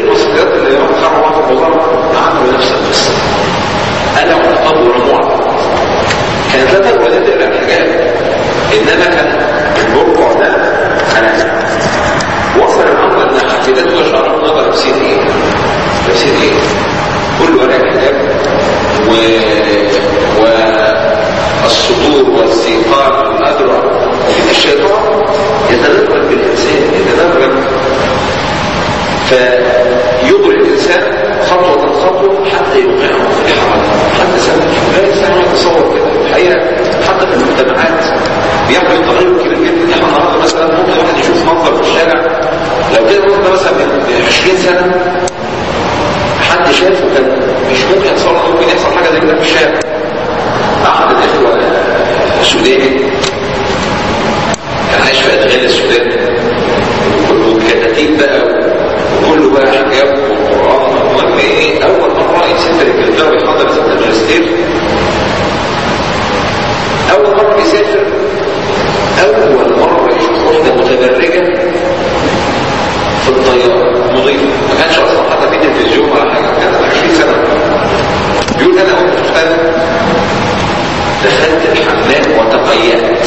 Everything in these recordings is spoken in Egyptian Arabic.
المصريات اللي يوم خرجوا معاه في الوزاره عملوا نفس القصه قلعوا الخطاب ورموه على الارض كانت لا تقوى لا تقلع الحجاب انما كان البرقع ده خلع وصل الامر ان حفيدته وشعرات نظر لابسين ايه؟ لابسين ايه؟ كل ورق الحجاب و والسطور والسيقان والأذرع الشيطان يتدرج بالإنسان يتدرج فيضر الإنسان خطوة خطوة حتى يوقعه في الحرام حتى سنة لا الإنسان يتصور كده الحقيقة حتى في المجتمعات بيعمل تغير كبير جدا احنا النهارده مثلا ممكن واحد يشوف منظر في الشارع لو كده منظر مثلا من 20 سنة حد شافه كان مش ممكن يحصل ممكن يحصل حاجة زي كده في الشارع أحد الإخوة السوداني كان عايش في أدغال السودان وكتاتيب بقى وكله بقى حجاب وقرآن المهم إيه أول مرة يسافر إنجلترا ويحضر رسالة الماجستير أول مرة يسافر أول مرة يشوف واحدة متبرجة في الطيارة مضيفة ما كانش أصلا حتى في تلفزيون ولا حاجة كانت 20 سنة بيقول أنا وأنت مختلف دخلت الحمام وتقيأت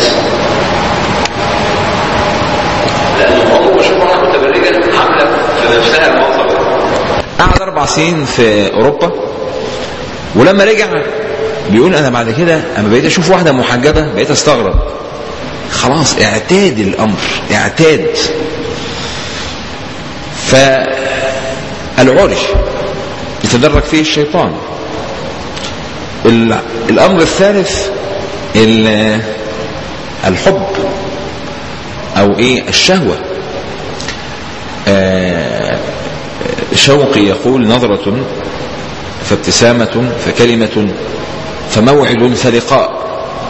لأنه عمره ما شاف واحدة متبرجة عاملة في نفسها المنظر ده قعد أربع سنين في أوروبا ولما رجع بيقول أنا بعد كده أما بقيت أشوف واحدة محجبة بقيت أستغرب خلاص اعتاد الأمر اعتاد فالعري يتدرج فيه الشيطان الأمر الثالث الحب أو إيه الشهوة شوقي يقول نظرة فابتسامة فكلمة فموعد فلقاء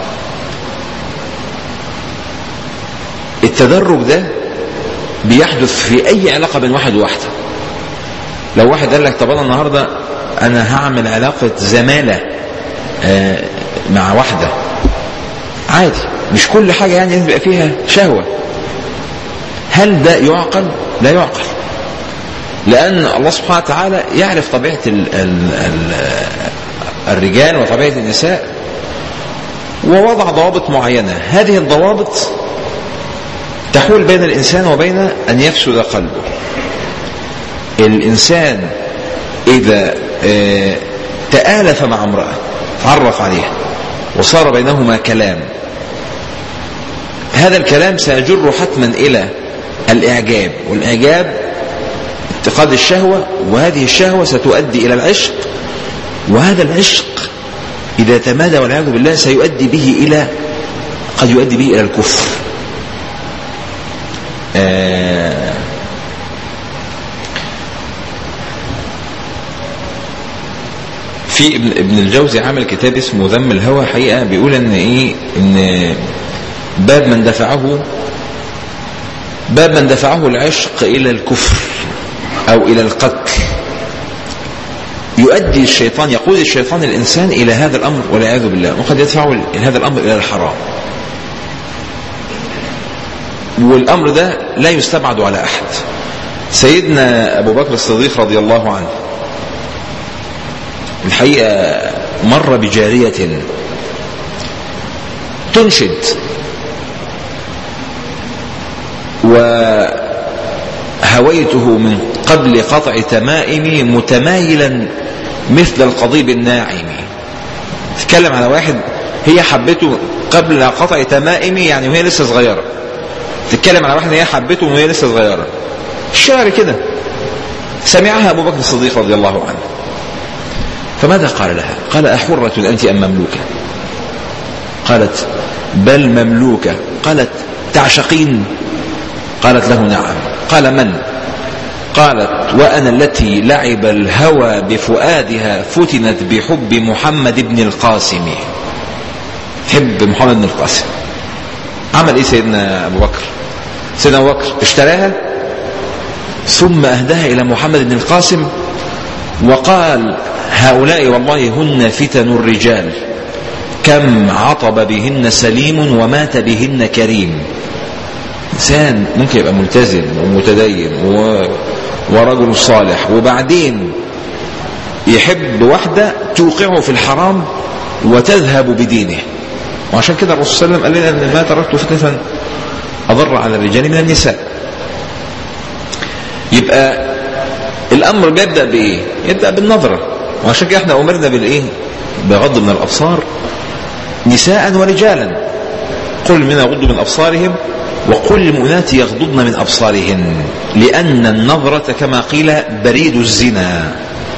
التدرج ده بيحدث في أي علاقة بين واحد وواحدة لو واحد قال لك طب أنا النهاردة أنا هعمل علاقة زمالة آه مع واحدة عادي مش كل حاجة يعني يبقى فيها شهوة هل ده يعقل لا يعقل لأن الله سبحانه وتعالى يعرف طبيعة ال ال ال الرجال وطبيعة النساء ووضع ضوابط معينة هذه الضوابط تحول بين الإنسان وبين أن يفسد قلبه الإنسان إذا آه تآلف مع امرأة تعرف عليها وصار بينهما كلام هذا الكلام سيجر حتما إلى الإعجاب والإعجاب اتقاد الشهوة وهذه الشهوة ستؤدي إلى العشق وهذا العشق إذا تمادى والعياذ بالله سيؤدي به إلى قد يؤدي به إلى الكفر آه في ابن, ابن الجوزي عمل كتاب اسمه ذم الهوى حقيقة بيقول ان ايه ان باب من دفعه باب من دفعه العشق الى الكفر او الى القتل يؤدي الشيطان يقود الشيطان الانسان الى هذا الامر والعياذ بالله وقد يدفعه هذا الامر الى الحرام والامر ده لا يستبعد على احد سيدنا ابو بكر الصديق رضي الله عنه الحقيقة مر بجارية تنشد وهويته من قبل قطع تمائمي متمايلا مثل القضيب الناعم تتكلم على واحد هي حبته قبل قطع تمائمي يعني وهي لسه صغيرة تتكلم على واحد هي حبته وهي لسه صغيرة الشعر كده سمعها أبو بكر الصديق رضي الله عنه فماذا قال لها قال أحرة أنت أم مملوكة قالت بل مملوكة قالت تعشقين قالت له نعم قال من قالت وأنا التي لعب الهوى بفؤادها فتنت بحب محمد بن القاسم حب محمد بن القاسم عمل ايه سيدنا ابو بكر سيدنا ابو بكر اشتراها ثم اهداها الى محمد بن القاسم وقال هؤلاء والله هن فتن الرجال كم عطب بهن سليم ومات بهن كريم إنسان ممكن يبقى ملتزم ومتدين و... ورجل صالح وبعدين يحب واحدة توقعه في الحرام وتذهب بدينه وعشان كده الرسول صلى الله عليه وسلم قال لنا ان ما تركت فتنة اضر على الرجال من النساء يبقى الامر بيبدا بايه يبدا بالنظره وعشان كده احنا امرنا بالايه بغض من الابصار نساء ورجالا قل من يغضوا من ابصارهم وقل للمؤمنات يغضضن من ابصارهن لان النظره كما قيل بريد الزنا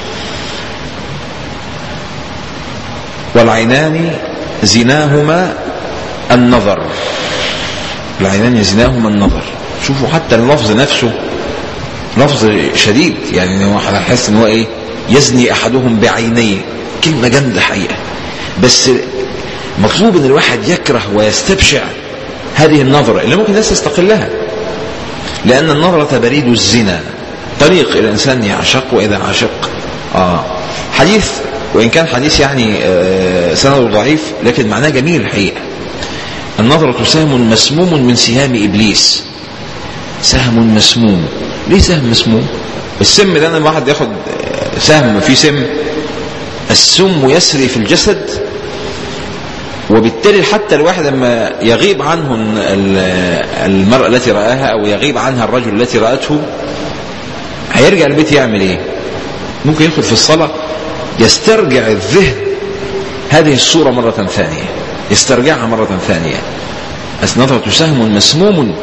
والعينان زناهما النظر العينان زناهما النظر شوفوا حتى اللفظ نفسه لفظ شديد يعني هو هحس ان هو ايه يزني احدهم بعينيه كلمه جامده حقيقه بس مطلوب ان الواحد يكره ويستبشع هذه النظره اللي ممكن الناس تستقلها لان النظره بريد الزنا طريق الانسان يعشق واذا عشق اه حديث وان كان حديث يعني آه سنده ضعيف لكن معناه جميل الحقيقه النظره سهم مسموم من سهام ابليس سهم مسموم ليه سهم مسموم السم ده لما واحد ياخد سهم فيه سم السم يسري في الجسد وبالتالي حتى الواحد لما يغيب عنه المرأة التي رآها أو يغيب عنها الرجل التي رأته هيرجع البيت يعمل ايه ممكن يدخل في الصلاة يسترجع الذهن هذه الصورة مرة ثانية يسترجعها مرة ثانية نظرة سهم مسموم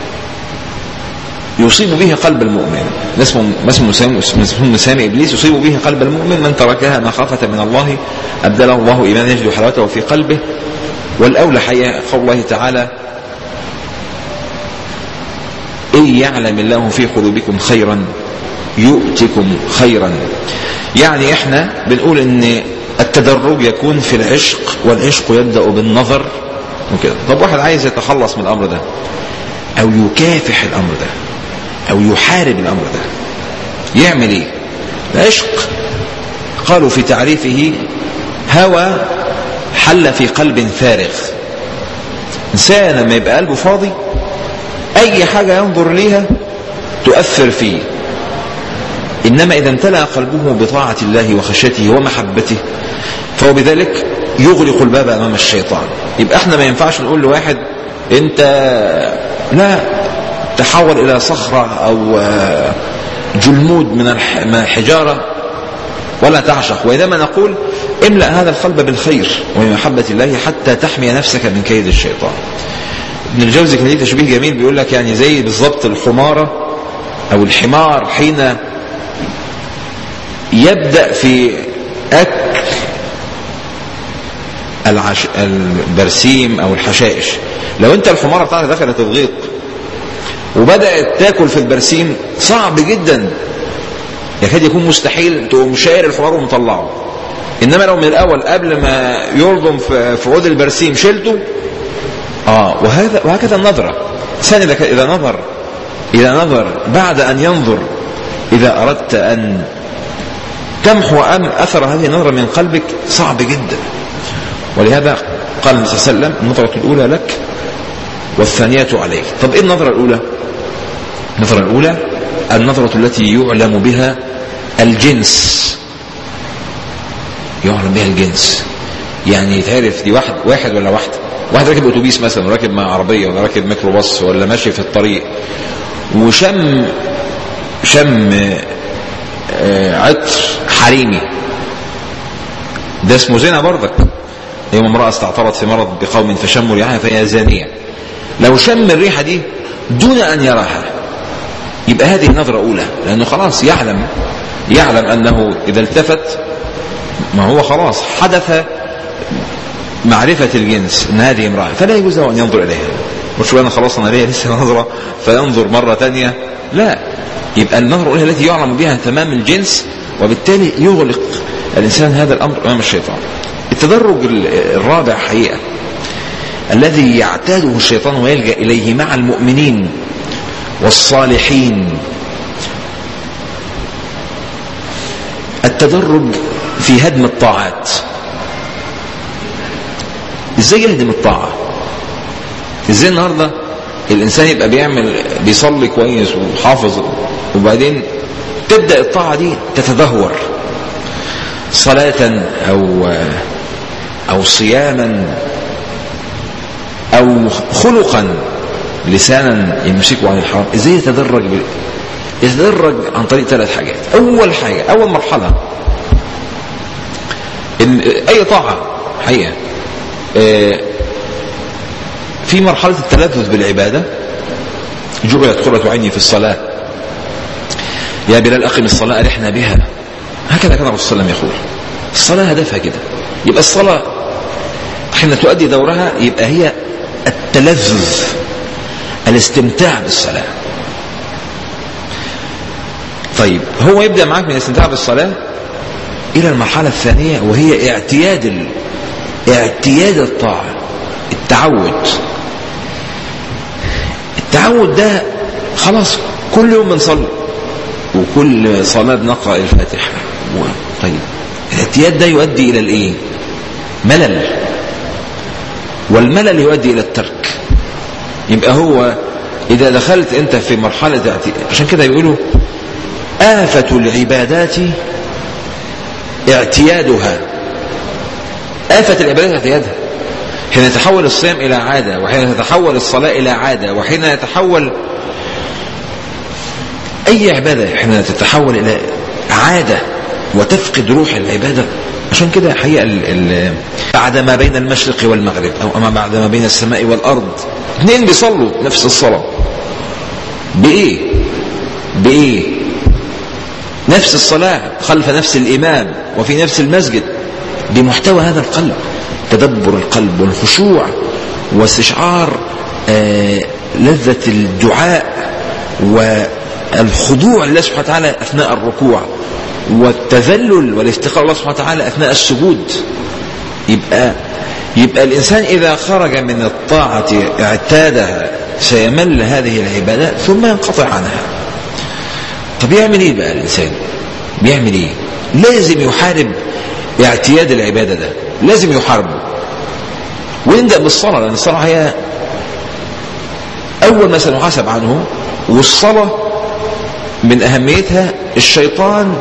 يصيب به قلب المؤمن اسمه اسمه اسمه مسام ابليس يصيب به قلب المؤمن من تركها مخافة من الله ابدله الله ايمانا يجد حلاوته في قلبه والاولى حقيقة قول الله تعالى إن يعلم الله في قلوبكم خيرا يؤتكم خيرا يعني احنا بنقول ان التدرج يكون في العشق والعشق يبدأ بالنظر وكده طب واحد عايز يتخلص من الامر ده او يكافح الامر ده او يحارب الامر ده يعمل ايه العشق قالوا في تعريفه هوى حل في قلب فارغ انسان لما يبقى قلبه فاضي اي حاجة ينظر ليها تؤثر فيه انما اذا امتلأ قلبه بطاعة الله وخشيته ومحبته فهو بذلك يغلق الباب امام الشيطان يبقى احنا ما ينفعش نقول لواحد انت لا تحول الى صخرة او جلمود من الحجارة ولا تعشق وإنما نقول املأ هذا القلب بالخير ومن محبة الله حتى تحمي نفسك من كيد الشيطان ابن الجوزي كان ليه تشبيه جميل بيقول لك يعني زي بالظبط الحمارة أو الحمار حين يبدأ في أكل العش... البرسيم أو الحشائش لو أنت الحمارة بتاعتك دخلت الغيط وبدأت تاكل في البرسيم صعب جدا يكاد يكون مستحيل تقوم شاير الحمار ومطلعه انما لو من الاول قبل ما يلضم في عود البرسيم شلته اه وهذا وهكذا النظره ثاني اذا نظر اذا نظر بعد ان ينظر اذا اردت ان تمحو أم اثر هذه النظره من قلبك صعب جدا ولهذا قال النبي صلى الله عليه وسلم النظره الاولى لك والثانيه عليك طب ايه النظره الاولى النظره الاولى النظرة التي يعلم بها الجنس يعلم بها الجنس يعني يتعرف دي واحد واحد ولا واحدة واحد راكب اتوبيس مثلا وراكب مع عربية ولا راكب ميكروباص ولا ماشي في الطريق وشم شم عطر حريمي ده اسمه زنا برضك يوم امرأة استعطرت في مرض بقوم فشموا ريحها فهي زانية لو شم الريحة دي دون أن يراها يبقى هذه نظرة أولى لأنه خلاص يعلم يعلم أنه إذا التفت ما هو خلاص حدث معرفة الجنس أن هذه امرأة فلا يجوز له أن ينظر إليها مش أنا خلاص أنا ليا لسه نظرة فينظر مرة تانية لا يبقى النظرة الأولى التي يعلم بها تمام الجنس وبالتالي يغلق الإنسان هذا الأمر أمام الشيطان التدرج الرابع حقيقة الذي يعتاده الشيطان ويلجأ إليه مع المؤمنين والصالحين التدرج في هدم الطاعات ازاي يهدم الطاعة ازاي النهاردة الانسان يبقى بيعمل بيصلي كويس وحافظ وبعدين تبدأ الطاعة دي تتدهور صلاة أو أو صياما أو خلقا لسانا يمسكه عن الحرام ازاي يتدرج بال... يتدرج عن طريق ثلاث حاجات اول حاجة اول مرحلة إن اي طاعة حقيقة آه، في مرحلة التلذذ بالعبادة جعلت قرة عيني في الصلاة يا بلال أقم الصلاة أرحنا بها هكذا كان الرسول صلى الله عليه وسلم يقول الصلاة هدفها كده يبقى الصلاة حين تؤدي دورها يبقى هي التلذذ الاستمتاع بالصلاة طيب هو يبدأ معاك من الاستمتاع بالصلاة إلى المرحلة الثانية وهي اعتياد ال... اعتياد الطاعة التعود التعود ده خلاص كل يوم بنصلي وكل صلاة نقرأ الفاتحة و... طيب الاعتياد ده يؤدي إلى الإيه؟ ملل والملل يؤدي إلى الترك يبقى هو إذا دخلت أنت في مرحلة اعتياد عشان كده يقولوا آفة العبادات اعتيادها آفة العبادات اعتيادها حين يتحول الصيام إلى عادة وحين تتحول الصلاة إلى عادة وحين يتحول أي عبادة حين تتحول إلى عادة وتفقد روح العبادة عشان كده حقيقة ال ال بعد ما بين المشرق والمغرب أو أما بعد ما بين السماء والأرض اثنين بيصلوا نفس الصلاة بإيه بإيه نفس الصلاة خلف نفس الإمام وفي نفس المسجد بمحتوى هذا القلب تدبر القلب والخشوع واستشعار آه لذة الدعاء والخضوع لله سبحانه وتعالى أثناء الركوع والتذلل والافتقار الله سبحانه وتعالى أثناء السجود يبقى يبقى الإنسان إذا خرج من الطاعة اعتادها سيمل هذه العبادات ثم ينقطع عنها طب يعمل ايه بقى الإنسان بيعمل ايه لازم يحارب اعتياد العبادة ده لازم يحاربه ويبدأ بالصلاة لأن الصلاة هي أول ما سنحاسب عنه والصلاة من أهميتها الشيطان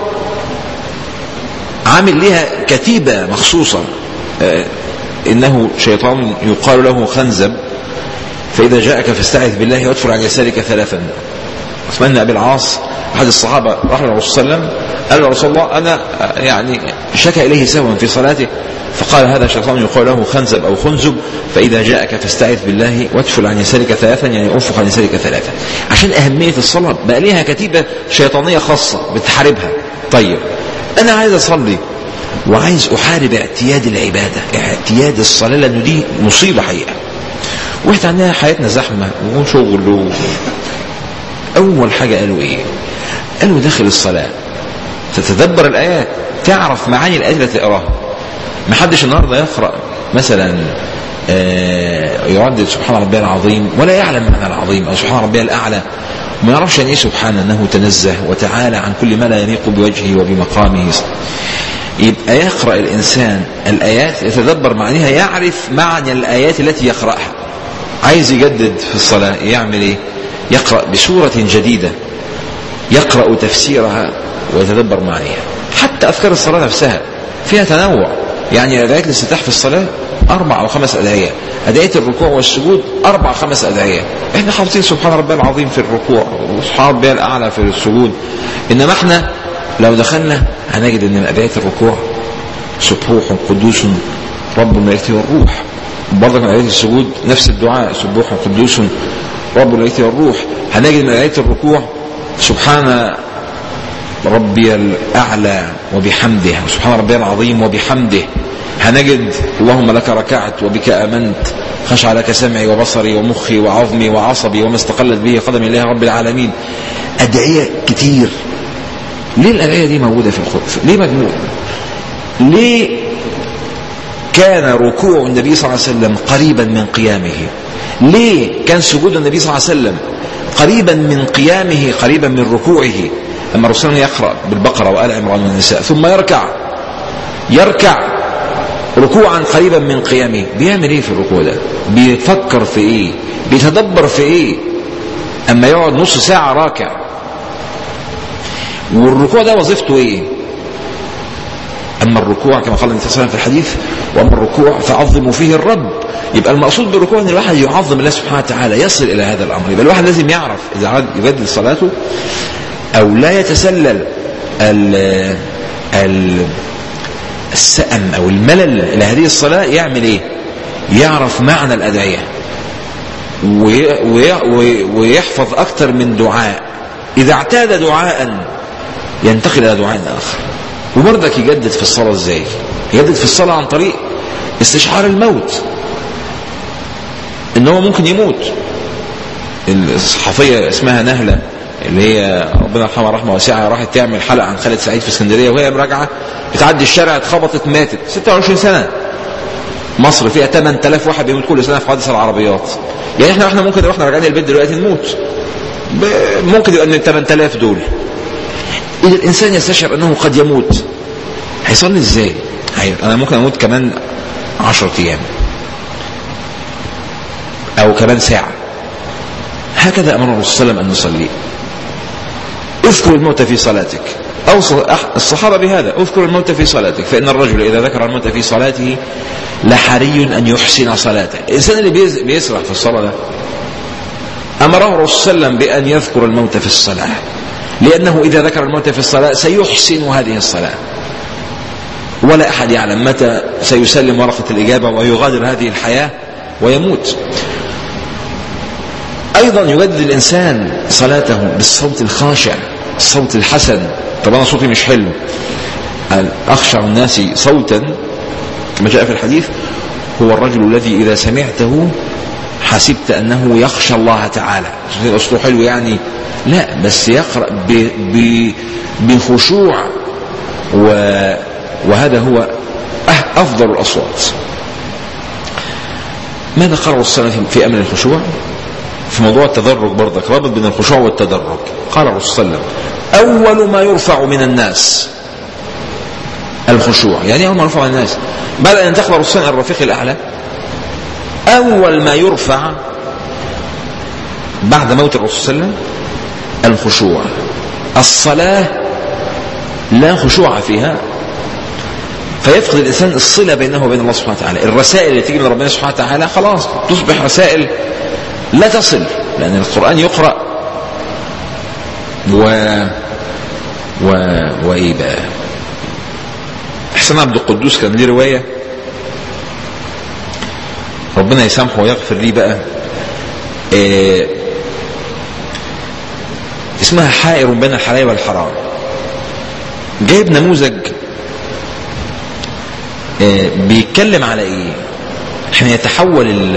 عامل لها كتيبة مخصوصة آه إنه شيطان يقال له خنزب فإذا جاءك فاستعذ بالله وادفر عن يسارك ثلاثا عثمان بن أبي العاص أحد الصحابة راح للرسول صلى الله عليه وسلم قال له رسول الله أنا يعني شكى إليه سهوا في صلاته فقال هذا شيطان يقال له خنزب أو خنزب فإذا جاءك فاستعذ بالله وادفل عن يسارك ثلاثا يعني أنفق عن يسارك ثلاثا عشان أهمية الصلاة بقى ليها كتيبة شيطانية خاصة بتحاربها طيب أنا عايز أصلي وعايز أحارب اعتياد العبادة اعتياد الصلاة لأنه دي مصيبة حقيقة واحنا عندنا حياتنا زحمة وشغل و... أول حاجة قالوا إيه قالوا داخل الصلاة تتدبر الآيات تعرف معاني الآيات اللي تقراها ما حدش النهاردة يقرأ مثلا آه يردد سبحان ربي العظيم ولا يعلم معنى العظيم أو سبحان ربي الأعلى ما يعرفش أن إيه سبحانه أنه تنزه وتعالى عن كل ما لا يليق بوجهه وبمقامه يبقى يقرأ الإنسان الآيات يتدبر معانيها يعرف معنى الآيات التي يقرأها عايز يجدد في الصلاة يعمل إيه يقرأ بسورة جديدة يقرأ تفسيرها ويتدبر معانيها حتى أذكار الصلاة نفسها فيها تنوع يعني أدعية الاستفتاح في الصلاة أربع أو خمس أدعية أدعية الركوع والسجود أربع خمس أدعية إحنا حافظين سبحان ربي العظيم في الركوع وسبحان ربي الأعلى في السجود إنما إحنا لو دخلنا هنجد أن من أدعية الركوع سبوح قدوس رب الملائكة والروح برضك من أدعية السجود نفس الدعاء سبوح قدوس رب الملائكة والروح هنجد من أدعية الركوع سبحان ربي الأعلى وبحمده سبحان ربي العظيم وبحمده هنجد اللهم لك ركعت وبك آمنت خشع لك سمعي وبصري ومخي وعظمي وعصبي وما استقلت به قدمي الله رب العالمين أدعية كتير ليه الأدعية دي موجودة في القرآن ليه مجموعة ليه كان ركوع النبي صلى الله عليه وسلم قريبا من قيامه ليه كان سجود النبي صلى الله عليه وسلم قريبا من قيامه قريبا من ركوعه لما الرسول يقرأ بالبقرة وآل عمران والنساء ثم يركع يركع ركوعا قريبا من قيامه بيعمل ايه في الركوع ده بيفكر في ايه بيتدبر في ايه اما يقعد نص ساعة راكع والركوع ده وظيفته ايه اما الركوع كما قال النبي صلى الله عليه وسلم في الحديث واما الركوع فعظموا فيه الرب يبقى المقصود بالركوع ان الواحد يعظم الله سبحانه وتعالى يصل الى هذا الامر يبقى الواحد لازم يعرف اذا عاد يبدل صلاته او لا يتسلل ال ال السأم او الملل الى هذه الصلاه يعمل ايه يعرف معنى الادعيه وي وي ويحفظ اكثر من دعاء اذا اعتاد دعاء ينتقل الى دعاء اخر وبرضك يجدد في الصلاه ازاي يجدد في الصلاه عن طريق استشعار الموت ان هو ممكن يموت الصحفيه اسمها نهله اللي هي ربنا يرحمها رحمه واسعه راحت تعمل حلقه عن خالد سعيد في اسكندريه وهي راجعه بتعدي الشارع اتخبطت ماتت 26 سنه مصر فيها 8000 واحد بيموت كل سنه في حوادث العربيات يعني احنا احنا ممكن واحنا راجعين البيت دلوقتي نموت ممكن يبقى من 8000 دول اذا الانسان يستشعر انه قد يموت هيصلي ازاي انا ممكن اموت كمان 10 ايام او كمان ساعه هكذا امر الرسول صلى الله عليه وسلم ان نصلي اذكر الموت في صلاتك اوصى الصحابه بهذا اذكر الموت في صلاتك فان الرجل اذا ذكر الموت في صلاته لحري ان يحسن صلاته الانسان اللي بيسرح في الصلاه ده امره الرسول صلى الله عليه وسلم بان يذكر الموت في الصلاه لانه اذا ذكر الموت في الصلاه سيحسن هذه الصلاه ولا احد يعلم متى سيسلم ورقه الاجابه ويغادر هذه الحياه ويموت ايضا يجدد الانسان صلاته بالصوت الخاشع الصوت الحسن طب انا صوتي مش حلو اخشع الناس صوتا كما جاء في الحديث هو الرجل الذي اذا سمعته حسبت انه يخشى الله تعالى صوته حلو يعني لا بس يقرا ب ب بخشوع و وهذا هو افضل الاصوات ماذا قال الرسول في امر الخشوع في موضوع التدرج برضك رابط بين الخشوع والتدرج قال الرسول صلى الله عليه وسلم اول ما يرفع من الناس الخشوع يعني اول ما يرفع من الناس بعد ان ينتقل الرسول الى الرفيق الاعلى اول ما يرفع بعد موت الرسول صلى الله عليه وسلم الخشوع الصلاه لا خشوع فيها فيفقد الانسان الصله بينه وبين الله سبحانه وتعالى الرسائل اللي تيجي من ربنا سبحانه وتعالى خلاص تصبح رسائل لا تصل لأن القرآن يقرأ و و وإيه بقى حسين عبد القدوس كان ليه رواية ربنا يسامحه ويغفر لي بقى إيه اسمها حائر بين الحلال والحرام جايب نموذج إيه بيتكلم على ايه احنا يتحول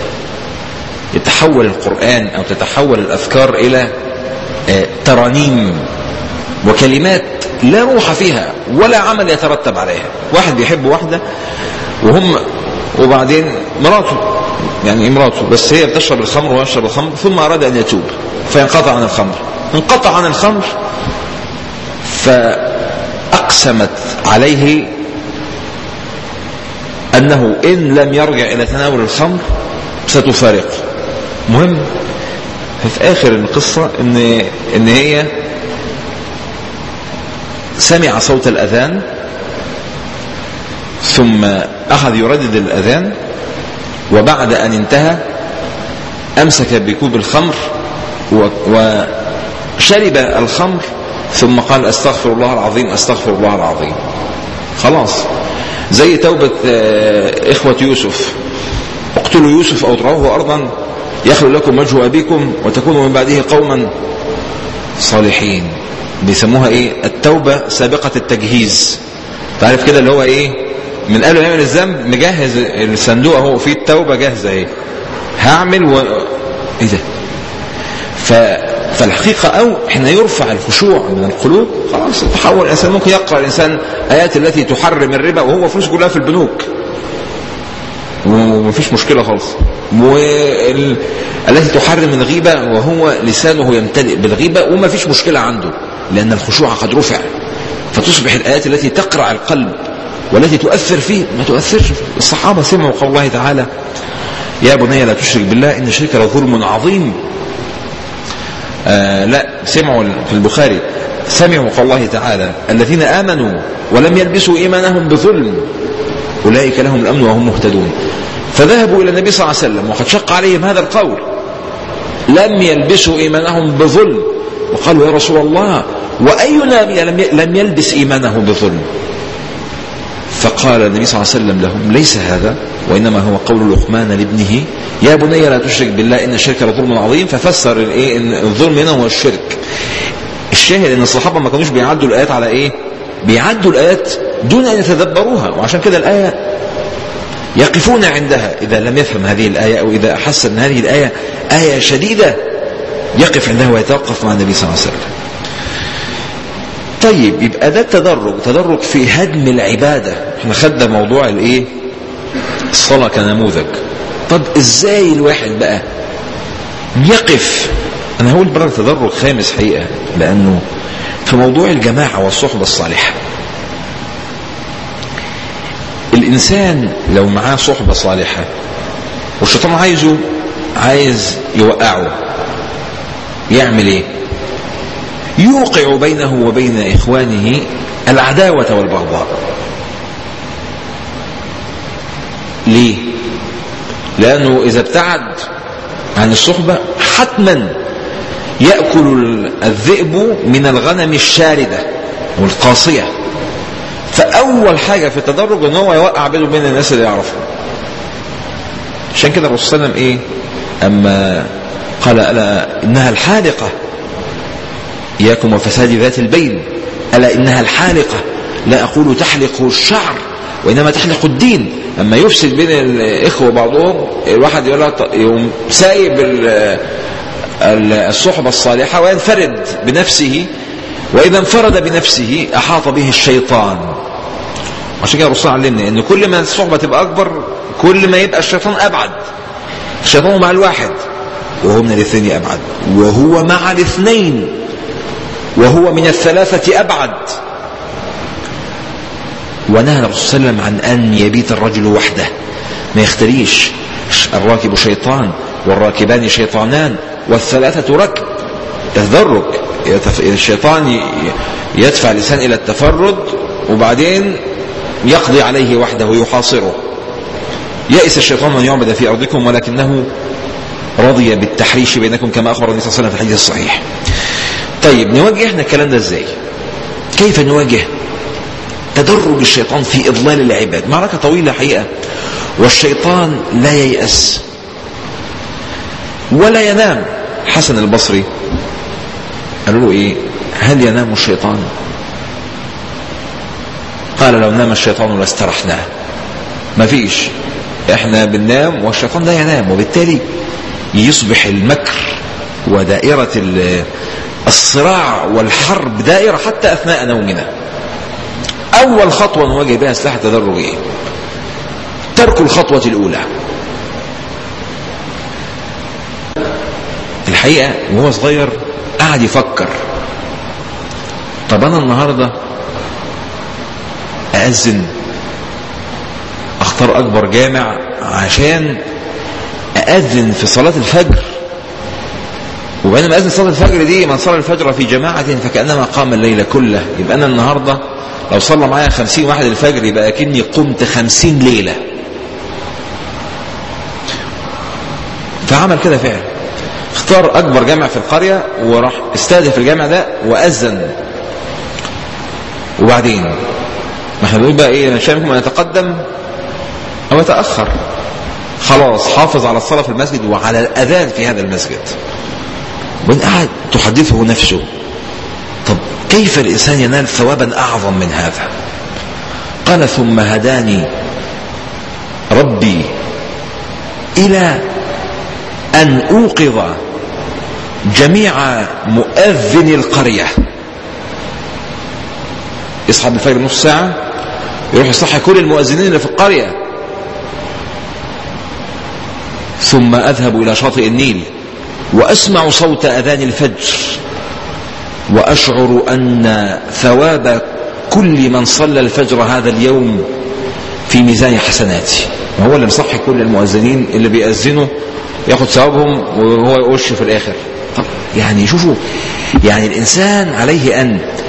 يتحول القرآن أو تتحول الأذكار إلى ترانيم وكلمات لا روح فيها ولا عمل يترتب عليها واحد بيحب واحدة وهم وبعدين مراته يعني مراته بس هي بتشرب الخمر ويشرب الخمر ثم أراد أن يتوب فينقطع عن الخمر انقطع عن الخمر فأقسمت عليه أنه إن لم يرجع إلى تناول الخمر ستفارقه مهم في اخر القصة ان ان هي سمع صوت الاذان ثم اخذ يردد الاذان وبعد ان انتهى امسك بكوب الخمر وشرب الخمر ثم قال استغفر الله العظيم استغفر الله العظيم خلاص زي توبة اخوة يوسف اقتلوا يوسف او اطرحوه ارضا يخلو لكم وجه أبيكم وتكونوا من بعده قوما صالحين بيسموها ايه التوبة سابقة التجهيز تعرف كده اللي هو ايه من قبل ما يعمل الذنب مجهز الصندوق اهو فيه التوبة جاهزة ايه هعمل و... ايه ده ف... فالحقيقة او حين يرفع الخشوع من القلوب خلاص تحول الانسان ممكن يقرأ الانسان ايات التي تحرم الربا وهو فلوس كلها في البنوك ومفيش مشكلة خالص والتي تحرم الغيبة وهو لسانه يمتلئ بالغيبة وما فيش مشكلة عنده لأن الخشوع قد رفع فتصبح الآيات التي تقرع القلب والتي تؤثر فيه ما تؤثرش الصحابة سمعوا قول الله تعالى يا بني لا تشرك بالله إن الشرك لظلم عظيم آه لا سمعوا في البخاري سمعوا قول الله تعالى الذين آمنوا ولم يلبسوا إيمانهم بظلم أولئك لهم الأمن وهم مهتدون فذهبوا إلى النبي صلى الله عليه وسلم وقد شق عليهم هذا القول لم يلبسوا إيمانهم بظلم وقالوا يا رسول الله وأينا لم يلبس إيمانه بظلم فقال النبي صلى الله عليه وسلم لهم ليس هذا وإنما هو قول لقمان لابنه يا بني لا تشرك بالله إن الشرك لظلم عظيم ففسر الإيه إن الظلم هنا هو الشرك الشاهد إن الصحابة ما كانوش بيعدوا الآيات على إيه بيعدوا الآيات دون أن يتدبروها وعشان كده الآية يقفون عندها إذا لم يفهم هذه الآية أو إذا أحس أن هذه الآية آية شديدة يقف عندها ويتوقف مع النبي صلى الله عليه وسلم طيب يبقى ده التدرج تدرج في هدم العبادة احنا خدنا موضوع الايه الصلاة كنموذج طب ازاي الواحد بقى يقف انا هقول بقى تدرج خامس حقيقة لانه في موضوع الجماعة والصحبة الصالحة الانسان لو معاه صحبة صالحة والشيطان عايزه عايز يوقعه يعمل ايه يوقع بينه وبين إخوانه العداوة والبغضاء ليه لأنه إذا ابتعد عن الصحبة حتما يأكل الذئب من الغنم الشاردة والقاصية فأول حاجة في التدرج أن هو يوقع بينه وبين الناس اللي يعرفهم عشان كده الرسول صلى الله عليه وسلم إيه أما قال ألا إنها الحالقة إياكم وفساد ذات البين ألا إنها الحالقة لا أقول تحلق الشعر وإنما تحلق الدين أما يفسد بين الإخوة بعضهم الواحد يقوم سايب الصحبة الصالحة وينفرد بنفسه وإذا انفرد بنفسه أحاط به الشيطان عشان كده الرسول علمنا ان كل ما الصحبة تبقى أكبر كل ما يبقى الشيطان أبعد الشيطان مع الواحد وهو من الاثنين أبعد وهو مع الاثنين وهو من الثلاثة أبعد ونهى الرسول صلى الله عليه وسلم عن أن يبيت الرجل وحده ما يختليش الراكب شيطان والراكبان شيطانان والثلاثة ركب تتدرج الشيطان يدفع الإنسان إلى التفرد وبعدين يقضي عليه وحده ويحاصره يئس الشيطان أن يعبد في أرضكم ولكنه رضي بالتحريش بينكم كما أخبر النبي صلى الله عليه وسلم في الحديث الصحيح طيب نواجه احنا الكلام ده ازاي كيف نواجه تدرج الشيطان في إضلال العباد معركة طويلة حقيقة والشيطان لا ييأس ولا ينام حسن البصري قالوا له ايه هل ينام الشيطان قال لو نام الشيطان لاسترحناه ما فيش احنا بننام والشيطان لا ينام وبالتالي يصبح المكر ودائرة الصراع والحرب دائرة حتى أثناء نومنا أول خطوة نواجه بها سلاح التدرج إيه؟ ترك الخطوة الأولى الحقيقة وهو صغير قعد يفكر طب أنا النهاردة أأذن أختار أكبر جامع عشان أأذن في صلاة الفجر وبينما أذن صلاة الفجر دي من صلى الفجر في جماعة فكأنما قام الليل كله يبقى أنا النهاردة لو صلى معايا خمسين واحد الفجر يبقى أكني قمت خمسين ليلة فعمل كده فعلا اختار أكبر جامع في القرية وراح استهدف الجامع ده وأذن وبعدين ما احنا بنقول بقى ايه انا شايفكم ان يتقدم او يتاخر خلاص حافظ على الصلاه في المسجد وعلى الاذان في هذا المسجد وان قعد تحدثه نفسه طب كيف الانسان ينال ثوابا اعظم من هذا قال ثم هداني ربي الى ان اوقظ جميع مؤذن القريه يصحى بالفجر نص ساعة يروح يصحي كل المؤذنين اللي في القرية ثم أذهب إلى شاطئ النيل وأسمع صوت أذان الفجر وأشعر أن ثواب كل من صلى الفجر هذا اليوم في ميزان حسناتي وهو اللي مصحي كل المؤذنين اللي بيأذنوا ياخد ثوابهم وهو يقش في الآخر طب يعني شوفوا يعني الإنسان عليه أن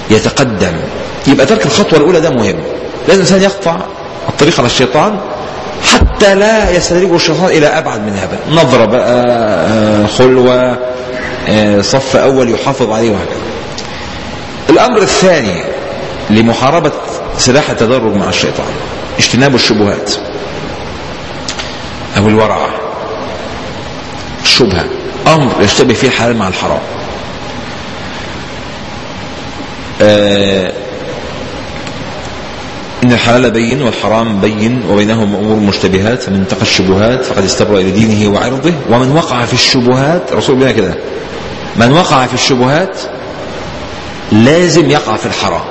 يتقدم يبقى ترك الخطوة الأولى ده مهم لازم الإنسان يقطع الطريق على الشيطان حتى لا يستدرجه الشيطان إلى أبعد من هذا نظرة بقى خلوة صف أول يحافظ عليه وهكذا الأمر الثاني لمحاربة سلاح التدرج مع الشيطان اجتناب الشبهات أو الورع الشبهة أمر يشتبه فيه الحلال مع الحرام آه إن الحلال بين والحرام بين وبينهم أمور مشتبهات فمن اتقى الشبهات فقد استبرأ إلى دينه وعرضه ومن وقع في الشبهات رسول الله كده من وقع في الشبهات لازم يقع في الحرام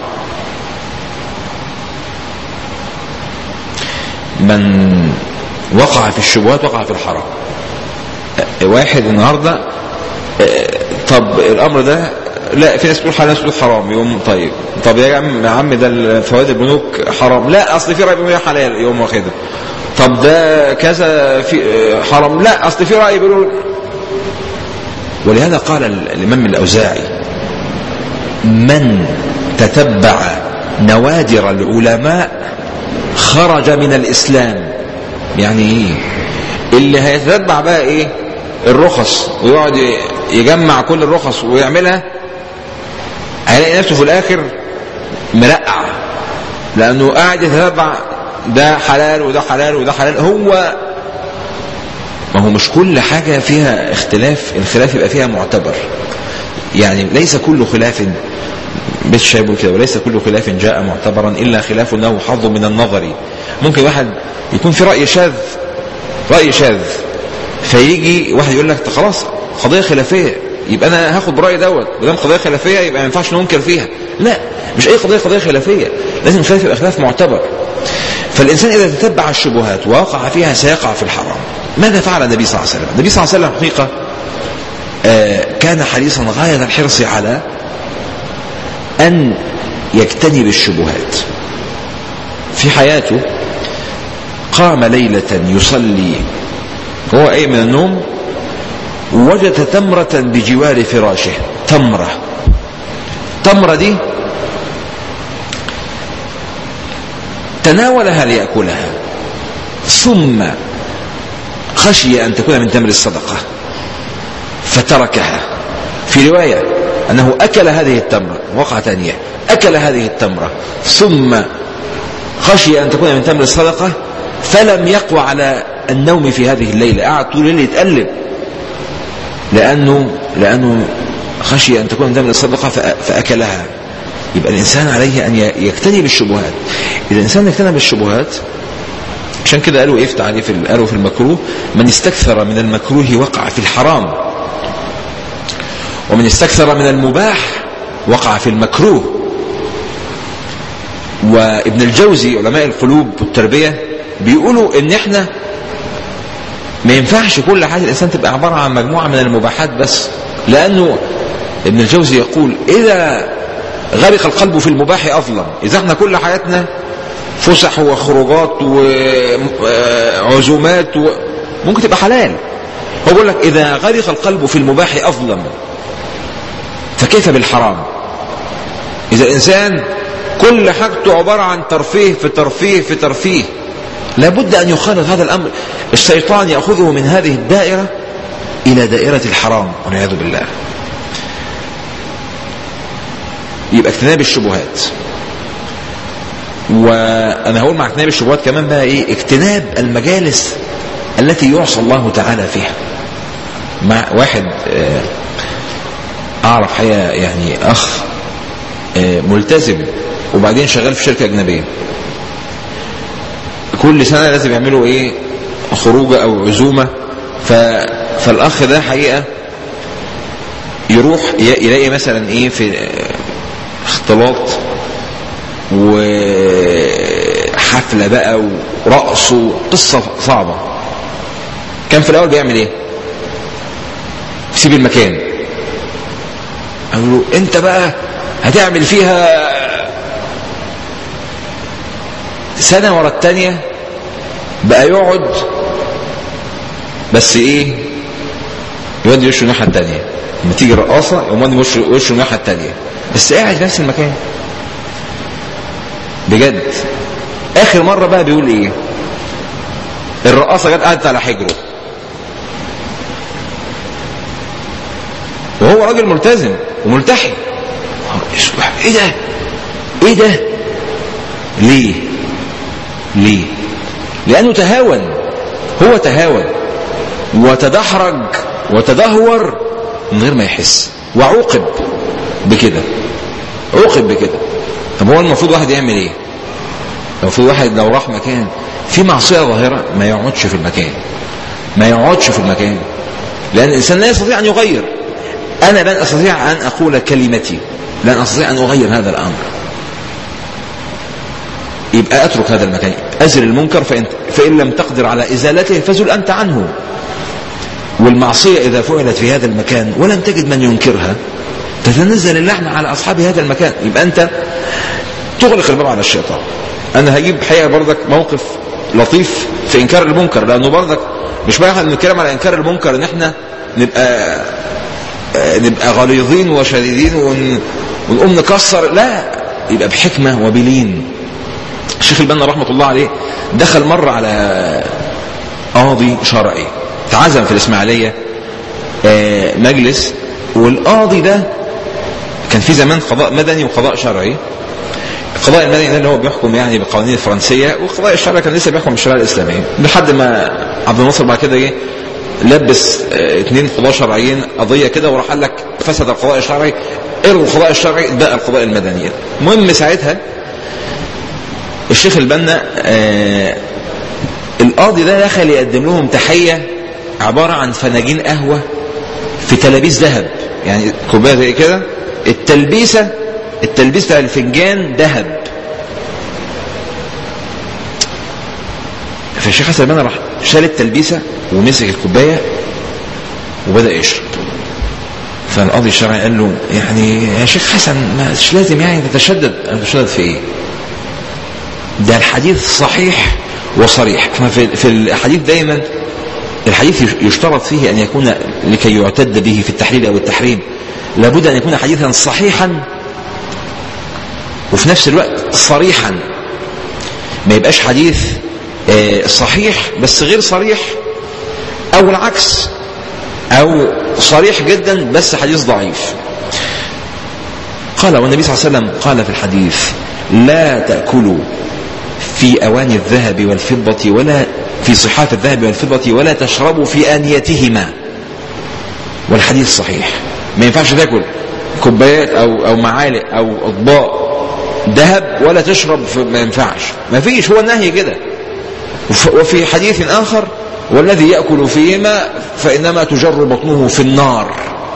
من وقع في الشبهات وقع في الحرام واحد النهارده طب الامر ده لا في ناس تقول حلال ناس تقول حرام يوم طيب طب يا عم يا عم ده فوائد البنوك حرام لا اصل في راي بيقول حلال يوم واخدها طب ده كذا في حرام لا اصل في راي بيقول ولهذا قال الامام الاوزاعي من تتبع نوادر العلماء خرج من الاسلام يعني ايه اللي هيتتبع بقى ايه الرخص ويقعد يجمع كل الرخص ويعملها هيلاقي نفسه في الاخر مرقع لانه قاعد يتتبع ده حلال وده حلال وده حلال هو ما هو مش كل حاجة فيها اختلاف الخلاف يبقى فيها معتبر يعني ليس كل خلاف بيت شايبه كده وليس كل خلاف جاء معتبرا إلا خلاف له حظ من النظر ممكن واحد يكون في رأي شاذ رأي شاذ فيجي واحد يقول لك خلاص قضية خلافية يبقى انا هاخد برأي دوت ما دام قضية خلافية يبقى ما ينفعش ننكر فيها لا مش اي قضية قضية خلافية لازم الخلاف يبقى خلاف معتبر فالانسان اذا تتبع الشبهات ووقع فيها سيقع في الحرام ماذا فعل النبي صلى الله عليه وسلم النبي صلى الله عليه وسلم حقيقة آه كان حريصا غاية الحرص على أن يجتنب الشبهات في حياته قام ليلة يصلي وهو قايم من النوم وجد تمرة بجوار فراشه تمرة تمرة دي تناولها ليأكلها ثم خشي أن تكون من تمر الصدقة فتركها في رواية أنه أكل هذه التمرة وقع ثانية أكل هذه التمرة ثم خشي أن تكون من تمر الصدقة فلم يقوى على النوم في هذه الليلة قعد طول الليل يتقلب لأنه لأنه خشي أن تكون من تمر الصدقة فأكلها يبقى الإنسان عليه أن يجتنب الشبهات إذا الإنسان يجتنب الشبهات عشان كده قالوا ايه في تعريف قالوا في المكروه من استكثر من المكروه وقع في الحرام ومن استكثر من المباح وقع في المكروه وابن الجوزي علماء القلوب والتربية بيقولوا ان احنا ما ينفعش كل حاجة الانسان تبقى عبارة عن مجموعة من المباحات بس لانه ابن الجوزي يقول اذا غرق القلب في المباح اظلم اذا احنا كل حياتنا فسح وخروجات وعزومات و... ممكن تبقى حلال هو بيقول لك اذا غرق القلب في المباح اظلم فكيف بالحرام اذا الانسان كل حاجته عبارة عن ترفيه في ترفيه في ترفيه لابد ان يخالط هذا الامر الشيطان ياخذه من هذه الدائرة الى دائرة الحرام والعياذ بالله يبقى اجتناب الشبهات وانا هقول مع اجتناب الشبهات كمان بقى ايه اجتناب المجالس التي يعصى الله تعالى فيها مع واحد اعرف حقيقه يعني اخ ملتزم وبعدين شغال في شركه اجنبيه كل سنه لازم يعملوا ايه خروجه او عزومه ف... فالاخ ده حقيقه يروح يلاقي مثلا ايه في اختلاط وحفلة بقى ورقص وقصة صعبة كان في الأول بيعمل إيه؟ يسيب المكان قالوا له أنت بقى هتعمل فيها سنة ورا التانية بقى يقعد بس إيه؟ يودي وشه الناحية التانية لما تيجي رقاصة يقوم يودي وشه الناحية التانية بس قاعد في نفس المكان بجد اخر مرة بقى بيقول ايه الرقاصة جت قعدت على حجره وهو راجل ملتزم وملتحي ايه ده ايه ده ليه ليه لانه تهاون هو تهاون وتدحرج وتدهور من غير ما يحس وعوقب بكده عوقب بكده طب هو المفروض واحد يعمل ايه المفروض واحد لو راح مكان في معصيه ظاهره ما يقعدش في المكان ما يقعدش في المكان لان الانسان لا يستطيع ان يغير انا لن استطيع ان اقول كلمتي لن استطيع ان اغير هذا الامر يبقى اترك هذا المكان ازل المنكر فإن, فان لم تقدر على ازالته فزل انت عنه والمعصيه اذا فعلت في هذا المكان ولم تجد من ينكرها تتنزل اللعنه على اصحاب هذا المكان يبقى انت تغلق الباب على الشيطان انا هجيب حقيقه برضك موقف لطيف في انكار المنكر لانه برضك مش بقى نتكلم على انكار المنكر ان احنا نبقى نبقى غليظين وشديدين ون... ونقوم نكسر لا يبقى بحكمه وبلين الشيخ البنا رحمه الله عليه دخل مره على قاضي شرعي اتعزم في الاسماعيليه مجلس والقاضي ده كان في زمان قضاء مدني وقضاء شرعي القضاء المدني ده اللي هو بيحكم يعني بالقوانين الفرنسيه والقضاء الشرعي كان لسه بيحكم بالشريعه الاسلاميه لحد ما عبد الناصر بعد كده ايه لبس اه اثنين قضاة شرعيين قضيه كده وراح قال لك فسد القضاء الشرعي الغوا القضاء الشرعي بقى القضاء المدني المهم ساعتها الشيخ البنا اه القاضي ده دخل يقدم لهم تحيه عباره عن فناجين قهوه في تلابيس ذهب يعني كوبايه زي كده التلبيسه التلبيس بتاع الفنجان ذهب فالشيخ حسن البنا راح شال التلبيسه ومسك الكوبايه وبدا يشرب فالقاضي الشرعي قال له يعني يا شيخ حسن مش لازم يعني تتشدد تتشدد في ايه ده الحديث صحيح وصريح احنا في, في الحديث دايما الحديث يشترط فيه ان يكون لكي يعتد به في التحليل او التحريم لابد ان يكون حديثا صحيحا وفي نفس الوقت صريحا ما يبقاش حديث صحيح بس غير صريح او العكس او صريح جدا بس حديث ضعيف قال والنبي صلى الله عليه وسلم قال في الحديث لا تأكلوا في أواني الذهب والفضة ولا في صحاف الذهب والفضة ولا تشربوا في آنيتهما والحديث صحيح ما ينفعش تاكل كوبايات أو أو معالق أو أطباق ذهب ولا تشرب ما ينفعش ما فيش هو النهي كده وفي حديث آخر والذي يأكل فيهما فإنما تجر بطنه في النار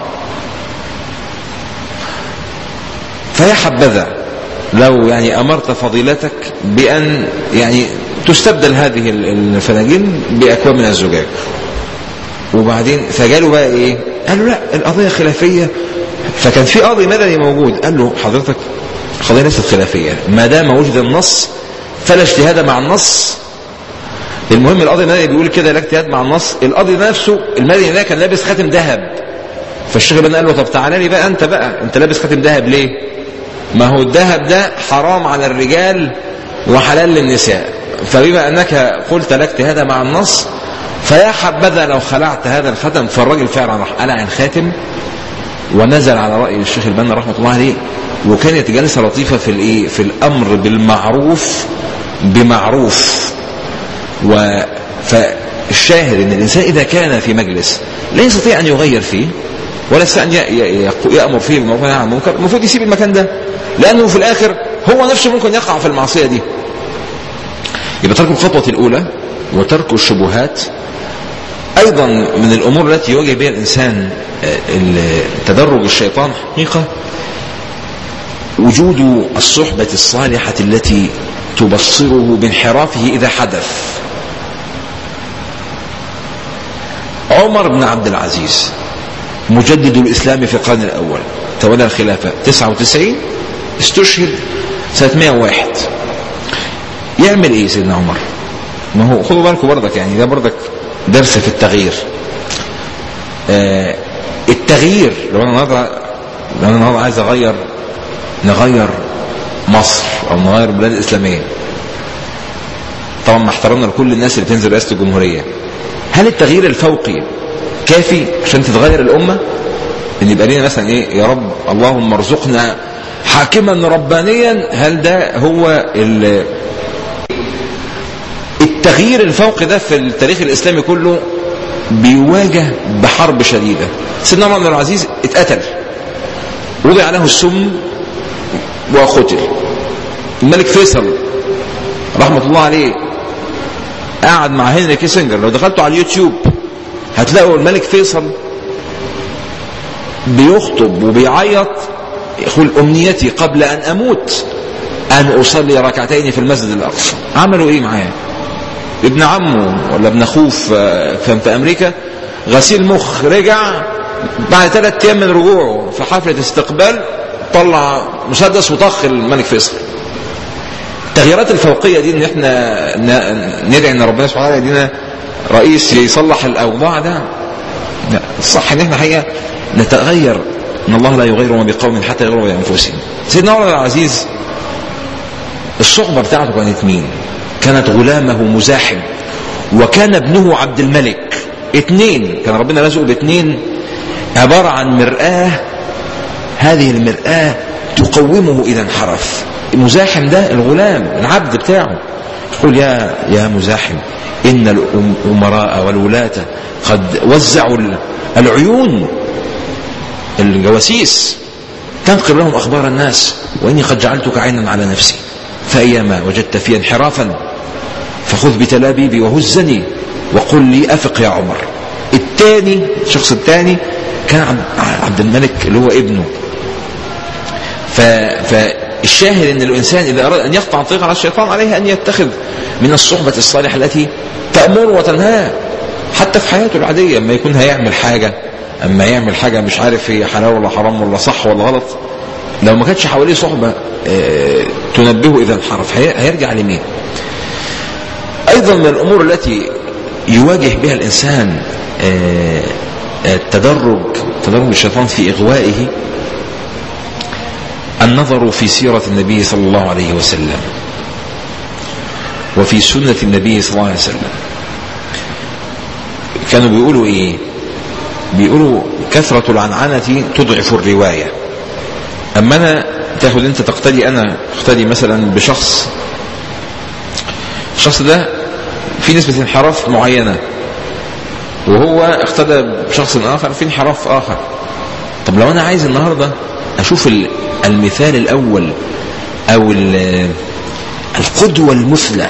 فيا حبذا لو يعني أمرت فضيلتك بأن يعني تستبدل هذه الفناجين بأكواب من الزجاج وبعدين فجالوا بقى ايه قالوا لا القضية خلافية فكان في قاضي مدني موجود قال له حضرتك القضية ليست خلافية ما دام وجد النص فلا اجتهاد مع النص المهم القاضي المدني بيقول كده لا اجتهاد مع النص القاضي نفسه المدني ده كان لابس خاتم ذهب فالشيخ ابن قال له طب تعالى لي بقى انت بقى انت لابس خاتم ذهب ليه ما هو الذهب ده حرام على الرجال وحلال للنساء فبما انك قلت لا اجتهاد مع النص فيا حبذا لو خلعت هذا الختم فالراجل فعلا راح قلع الخاتم ونزل على راي الشيخ البنا رحمه الله عليه وكانت جلسه لطيفه في الايه في الامر بالمعروف بمعروف و فالشاهد ان الانسان اذا كان في مجلس لا يستطيع ان يغير فيه ولا يستطيع ان يامر فيه بالمعروف والنهي عن المنكر المفروض يسيب المكان ده لانه في الاخر هو نفسه ممكن يقع في المعصيه دي يبقى ترك الخطوه الاولى وترك الشبهات ايضا من الامور التي يواجه بها الانسان تدرج الشيطان حقيقه وجود الصحبه الصالحه التي تبصره بانحرافه اذا حدث عمر بن عبد العزيز مجدد الاسلام في القرن الاول تولى الخلافه 99 استشهد سنه 101 يعمل ايه سيدنا عمر ما هو خدوا بالكم برضك يعني ده برضك درس في التغيير آه التغيير لو انا النهارده لو انا النهارده عايز اغير نغير مصر او نغير البلاد الاسلاميه طبعا مع احترامنا لكل الناس اللي بتنزل رئاسه الجمهوريه هل التغيير الفوقي كافي عشان تتغير الامه ان يبقى لنا مثلا ايه يا رب اللهم ارزقنا حاكما ربانيا هل ده هو ال- التغيير الفوقي ده في التاريخ الاسلامي كله بيواجه بحرب شديده سيدنا عمر بن العزيز اتقتل وضع له السم وقتل الملك فيصل رحمة الله عليه قعد مع هنري كيسنجر لو دخلتوا على اليوتيوب هتلاقوا الملك فيصل بيخطب وبيعيط يقول أمنيتي قبل أن أموت أن أصلي ركعتين في المسجد الأقصى عملوا إيه معاه ابن عمه ولا ابن أخوه في في- في أمريكا غسيل مخ رجع بعد ثلاث أيام من رجوعه في حفلة استقبال طلع مسدس وطخ الملك فيصل التغييرات الفوقيه دي ان احنا ن- ندعي ان ربنا سبحانه وتعالى يدينا رئيس يصلح الاوضاع ده لا الصح ان احنا حقيقه نتغير ان الله لا يغير ما بقوم حتى يغيروا بانفسهم سيدنا عمر بن العزيز الصحبه بتاعته كانت مين كانت غلامه مزاحم وكان ابنه عبد الملك اتنين كان ربنا رزقه باتنين عباره عن مرآه هذه المرآة تقومه إذا انحرف المزاحم ده الغلام العبد بتاعه يقول يا يا مزاحم إن الأمراء والولاة قد وزعوا ال- العيون الجواسيس تنقل لهم أخبار الناس وإني قد جعلتك عينا على نفسي فأيما وجدت في انحرافا فخذ بتلابيبي وهزني وقل لي أفق يا عمر الثاني الشخص الثاني كان عبد- عبد الملك اللي هو ابنه ف... فالشاهد ان الانسان اذا اراد ان يقطع الطريق على الشيطان عليه ان يتخذ من الصحبه الصالحه التي تامر وتنهاه حتى في حياته العاديه اما يكون هيعمل حاجه اما يعمل حاجه مش عارف هي حلال ولا حرام ولا صح ولا غلط لو ما كانتش حواليه صحبه آه، تنبهه اذا انحرف هي- هيرجع لمين؟ ايضا من الامور التي يواجه بها الانسان آه، التدرج تدرج الشيطان في اغوائه النظر في سيرة النبي صلى الله عليه وسلم وفي سنة النبي صلى الله عليه وسلم كانوا بيقولوا ايه بيقولوا كثرة العنعنة تضعف الرواية اما انا تاخد انت تقتدي انا اقتدي مثلا بشخص الشخص ده في نسبة انحراف معينة وهو اقتدى بشخص اخر في انحراف اخر طب لو انا عايز النهارده اشوف ال- المثال الاول او ال- القدوه المثلى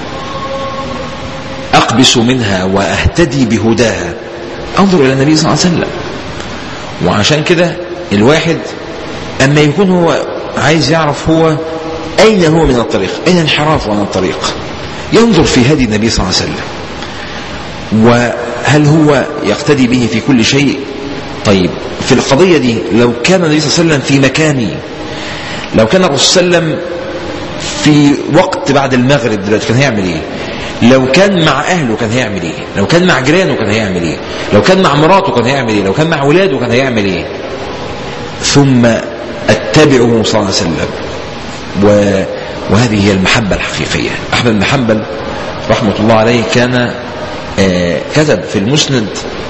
اقبس منها واهتدي بهداها انظر الى النبي صلى الله عليه وسلم وعشان كده الواحد اما يكون هو عايز يعرف هو اين هو من الطريق اين انحرافه عن الطريق ينظر في هدي النبي صلى الله عليه وسلم وهل هو يقتدي به في كل شيء طيب في القضية دي لو كان النبي صلى الله عليه وسلم في مكاني لو كان الرسول صلى الله عليه وسلم في وقت بعد المغرب دلوقتي كان هيعمل ايه لو كان مع اهله كان هيعمل ايه لو كان مع جيرانه كان هيعمل ايه لو كان مع مراته كان هيعمل ايه لو كان مع اولاده كان هيعمل ايه ثم اتبعه صلى الله عليه وسلم و... وهذه هي المحبة الحقيقية أحمد بن حنبل رحمة الله عليه كان آه، كتب في المسند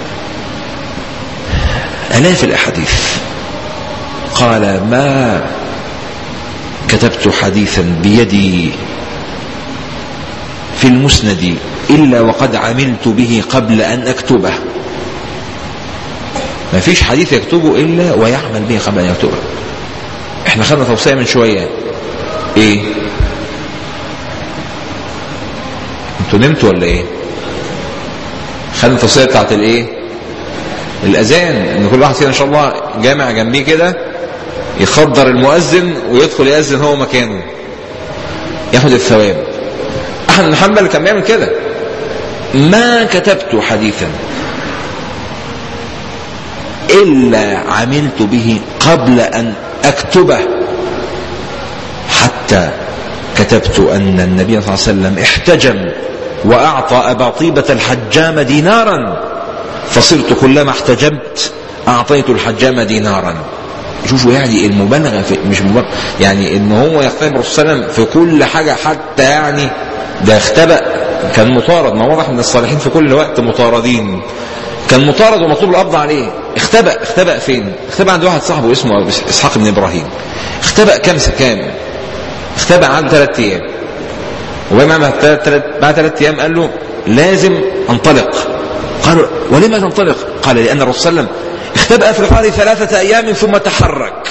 آلاف الأحاديث قال ما كتبت حديثا بيدي في المسند إلا وقد عملت به قبل أن أكتبه ما فيش حديث يكتبه إلا ويعمل به قبل أن يكتبه احنا خدنا توصية من شوية ايه انتوا نمتوا ولا ايه خدنا التوصية بتاعت الايه الاذان ان كل واحد فينا ان شاء الله جامع جنبيه كده يخدر المؤذن ويدخل يأذن هو مكانه ياخد الثواب احمد بن حنبل كان بيعمل كده ما كتبت حديثا إلا عملت به قبل أن أكتبه حتى كتبت أن النبي صلى الله عليه وسلم احتجم وأعطى أبا طيبة الحجام دينارا فصرت كلما احتجمت أعطيت الحجام دينارا شوفوا يعني المبالغه في مش مبالغه يعني ان هو يقتنع بالرسول صلى الله عليه وسلم في كل حاجه حتى يعني ده اختبأ كان مطارد ما واضح ان الصالحين في كل وقت مطاردين كان مطارد ومطلوب القبض عليه اختبأ اختبأ فين اختبأ عند واحد صاحبه اسمه اسحاق بن ابراهيم اختبأ كام كام اختبأ عنده ثلاث ايام وبعد بعد ثلاث ايام قال له لازم انطلق قالوا ولما تنطلق قال لان الرسول صلى الله عليه وسلم اختبأ في الغار ثلاثة ايام ثم تحرك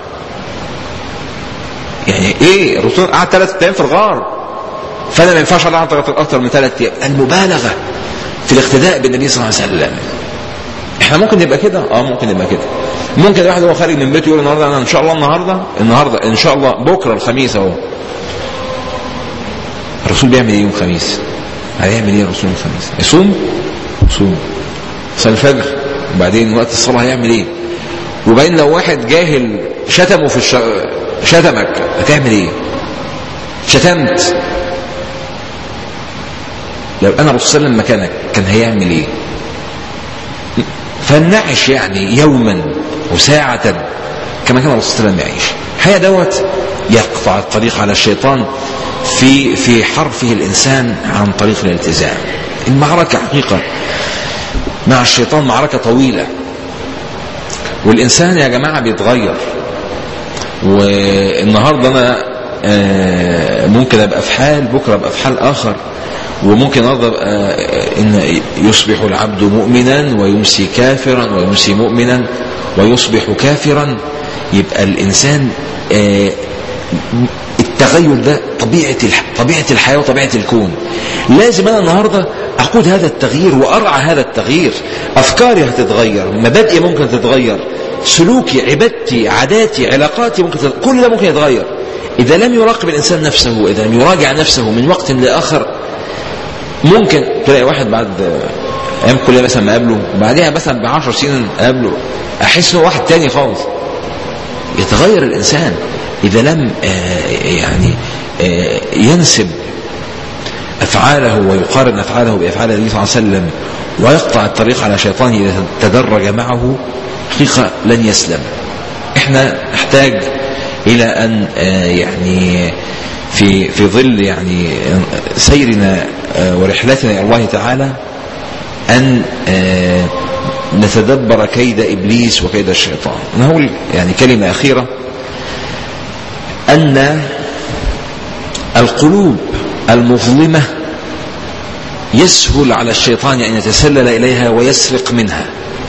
يعني ايه الرسول قعد ثلاثة ايام في الغار فانا ما ينفعش اقعد اكثر من ثلاث ايام المبالغه في الاقتداء بالنبي صلى الله عليه وسلم احنا ممكن نبقى كده اه ممكن نبقى كده ممكن الواحد وهو خارج من بيته يقول النهارده انا ان شاء الله النهارده النهارده ان شاء الله بكره الخميس اهو الرسول بيعمل ايه يوم الخميس هيعمل ايه الرسول يوم الخميس يصوم يصوم صلاه الفجر وبعدين وقت الصلاه هيعمل ايه وبعدين لو واحد جاهل شتمه في الش... شتمك هتعمل ايه شتمت لو انا الرسول صلى الله عليه وسلم مكانك كان هيعمل ايه فلنعش يعني يوما وساعة كما كان الرسول صلى الله عليه وسلم يعيش هيا دوت يقطع الطريق على الشيطان في في حرفه الانسان عن طريق الالتزام المعركة حقيقة مع الشيطان معركة طويلة والإنسان يا جماعة بيتغير والنهاردة أنا ممكن أبقى في حال بكرة أبقى في حال آخر وممكن النهارده ان يصبح العبد مؤمنا ويمسي كافرا ويمسي مؤمنا ويصبح كافرا يبقى الانسان التغير ده طبيعه طبيعه الحياه وطبيعه الكون لازم انا النهارده اقود هذا التغيير وارعى هذا التغيير افكاري هتتغير مبادئي ممكن تتغير سلوكي عبادتي عاداتي علاقاتي ممكن تتغير. كل ده ممكن يتغير اذا لم يراقب الانسان نفسه اذا لم يراجع نفسه من وقت لاخر ممكن تلاقي واحد بعد ايام كليه مثلا ما قابله وبعديها مثلا ب 10 سنين قابله احس انه واحد تاني خالص يتغير الانسان اذا لم يعني ينسب افعاله ويقارن افعاله بافعال النبي صلى الله عليه وسلم ويقطع الطريق على شيطانه اذا تدرج معه حقيقه لن يسلم احنا نحتاج الى ان يعني في في ظل يعني سيرنا ورحلتنا الى الله تعالى ان نتدبر كيد ابليس وكيد الشيطان. انا هقول يعني كلمه اخيره ان القلوب المظلمه يسهل على الشيطان ان يتسلل اليها ويسرق منها.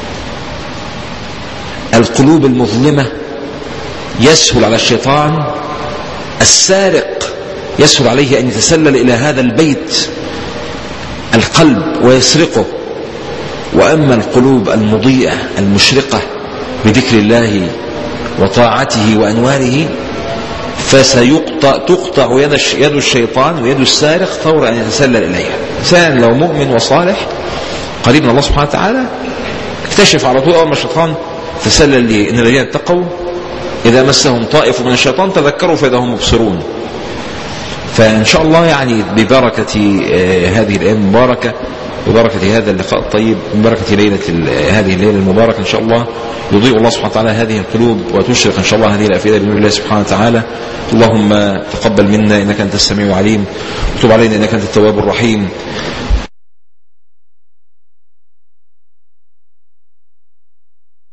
القلوب المظلمه يسهل على الشيطان السارق يسهل عليه أن يتسلل إلى هذا البيت القلب ويسرقه وأما القلوب المضيئة المشرقة بذكر الله وطاعته وأنواره فسيقطع تقطع يد يد الشيطان ويد السارق فور أن يتسلل إليها إنسان لو مؤمن وصالح قريب من الله سبحانه وتعالى اكتشف على طول أول ما الشيطان تسلل لي إن الذين اتقوا إذا مسهم طائف من الشيطان تذكروا فإذا هم مبصرون فإن شاء الله يعني ببركة هذه الأيام المباركة ببركة هذا اللقاء الطيب ببركة ليلة هذه الليلة المباركة إن شاء الله يضيء الله سبحانه وتعالى هذه القلوب وتشرق إن شاء الله هذه الأفئدة بنور الله سبحانه وتعالى اللهم تقبل منا إنك أنت السميع العليم وتب علينا إنك أنت التواب الرحيم